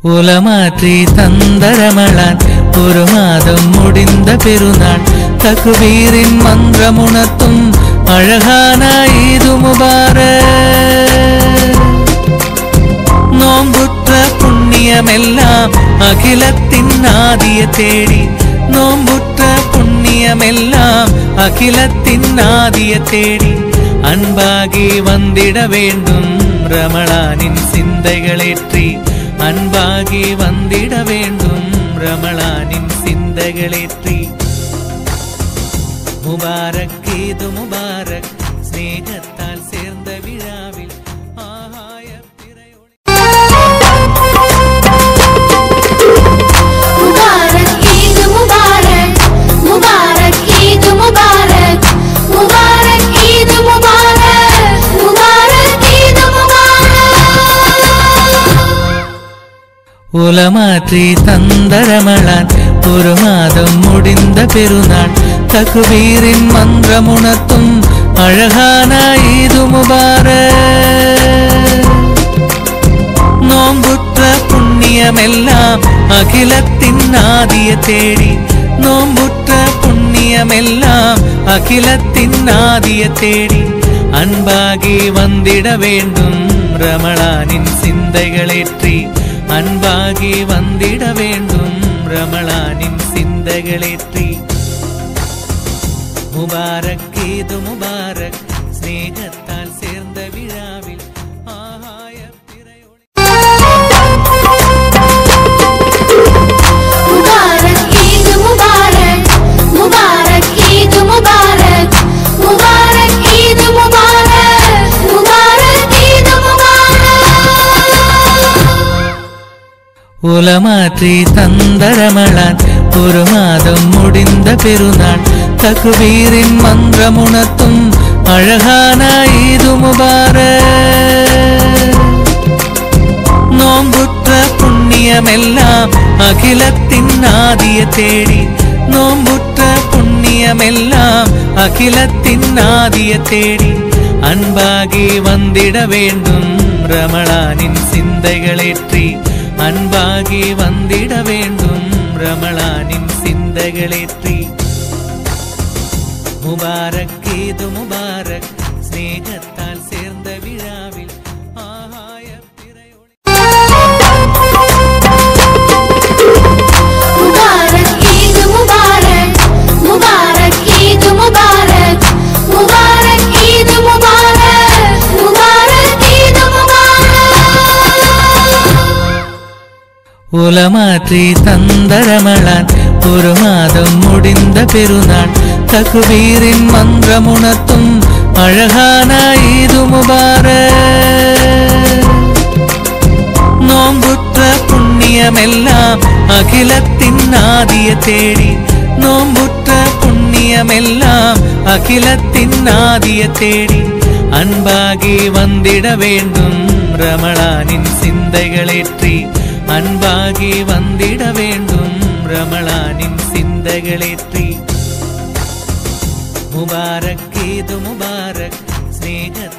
உலமாற்றி தந்தரமளான் ஒரு மாதம் முடிந்த பெருநாள் தகுவீரின் மந்திரமுணர்த்தும் அழகான ஈது முபாரக் நோம்புற்ற புண்ணியமெல்லாம் அகிலத்தின் ஆதிய தேடி நோம்புற்ற புண்ணியமெல்லாம் அகிலத்தின் ஆதிய தேடி அன்பாகி வந்திட வேண்டும் ரமலானின் சிந்தைகளேற்றி அன்பாகி வந்திட வேண்டும் ரமலானின் சிந்தைகளேற்றி முபாரக் இது முபாரக் ஸ்நேகத்தால் சேர்ந்த விழாவில் ஆகாய பிறையொளி मुबारक ईद मुबारक मुबारक ईद मुबारक मुबारक ईद मुबारक मुबारक ईद मुबारक உலமாற்றி தந்தரமளான் ஒரு மாதம் முடிந்த பெருநாள் தகுவீரின் மந்திரமுணர்த்தும் அழகான ஈது முபாரக் நோம்புற்ற புண்ணியமெல்லாம் அகிலத்தின் ஆதிய தேடி நோம்புற்ற புண்ணியமெல்லாம் அகிலத்தின் ஆதிய தேடி அன்பாகி வந்திட வேண்டும் ரமலானின் சிந்தைகளேற்றி அன்பாகி வந்திட வேண்டும் ரமலானின் சிந்தைகளேற்றி முபாரக் இது முபாரக் ஸ்நேகத்தால் சேர்ந்த விழாவில் ஆகாய பிறையொளி मुबारक ईद मुबारक मुबारक ईद मुबारक मुबारक ईद मुबारक मुबारक ईद मुबारक உலமாற்றி தந்தரமளான் ஒரு மாதம் முடிந்த பெருநாள் தகுவீரின் மந்திரமுணர்த்தும் அழகான ஈது முபாரக் நோம்புற்ற புண்ணியமெல்லாம் அகிலத்தின் ஆதிய தேடி நோம்புற்ற புண்ணியமெல்லாம் அகிலத்தின் ஆதிய தேடி அன்பாகி வந்திட வேண்டும் ரமலானின் சிந்தைகளேற்றி அன்பாகி வந்திட வேண்டும் ரமலானின் சிந்தைகளேற்றி முபாரக் இது முபாரக் ஸ்நேகத்தால் சேர்ந்த விழாவில் ஆகாய பிறையொளி मुबारक ईद मुबारक मुबारक ईद मुबारक मुबारक ईद मुबारक मुबारक ईद मुबारक உலமாற்றி தந்தரமளான் ஒரு மாதம் முடிந்த பெருநாள் தகுவீரின் மந்திரமுணர்த்தும் அழகான ஈது முபாரக் நோம்புற்ற புண்ணியமெல்லாம் அகிலத்தின் ஆதிய தேடி நோம்புற்ற புண்ணியமெல்லாம் அகிலத்தின் ஆதிய தேடி அன்பாகி வந்திட வேண்டும் ரமலானின் சிந்தைகளேற்றி அன்பாகி வந்திட வேண்டும் ரமலானின் சிந்தைகளேற்றி முபாரக் இது முபாரக் ஸ்நேகத்தால்